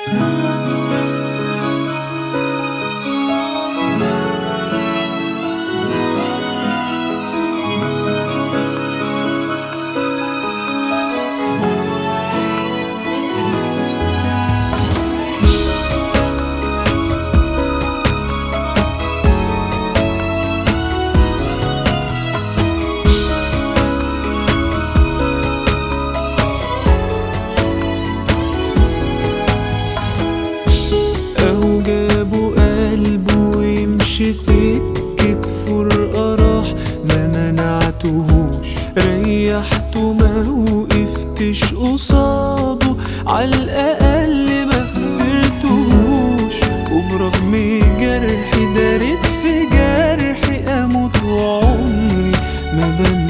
أهو جابوا قلبه ويمشي سكة فرقة راح ما منعتهوش ريحته ما وقفتش قصاده عالأقل ما خسرتهوش وبرغم جرحي دارت في جرحي أموت وعمري ما بان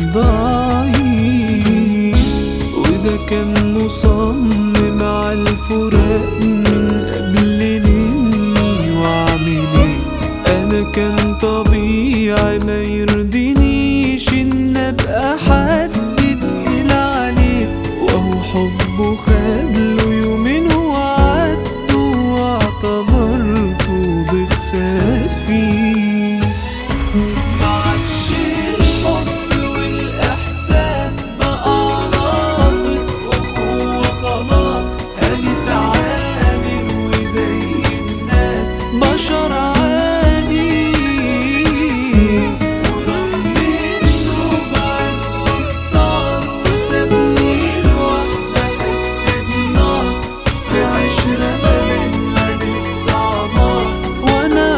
ضعيف وده كان مصمم على الفراق من قبل مني واعمل ايه انا كان طبيعي ما يرضينيش ان ابقى حد تقيل عليه وهو حبه خدله يومين وعدوا واعتبرته ضيف خفيف معادش الحب والإحساس بقى علاقة أخوة خلاص هنتعامل وزي الناس بشر عادي ورغم إنه بعد واختار وسابني لوحدي أحس بنار في عشرة ما بينا لسه عمار وأنا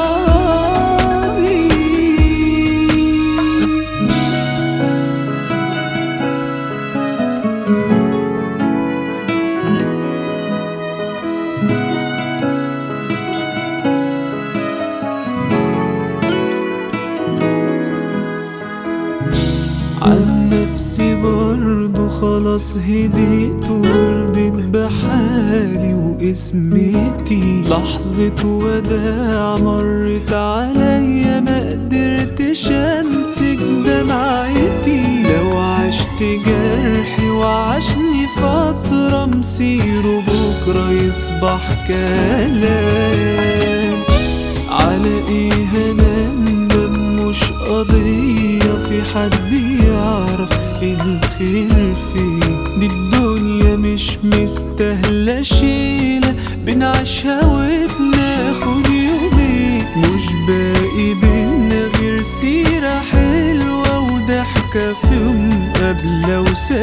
راضي عن نفسي برضو خلاص هديت ورضيت بحالي واسمتي لحظة وداع مرت عليا ما قدرتش امسك دمعتي لو عشت جرحي وعشني فترة مصيره بكرة يصبح كلام على ايه هنندم مش قضية في حد يعرف الخير فين دي الدنيا مش مستاهلة شيلة بنعيشها وبناخد يومين مش باقي بينا غير سيرة حلوة وضحكة في مقابلة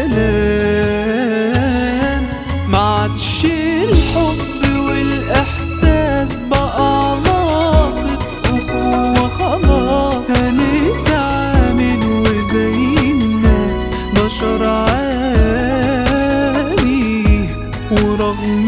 وسلام معادش الحب والإحساس بقى علاقة أخوة خلاص هنتعامل وزي الناس بشر عادي ورغم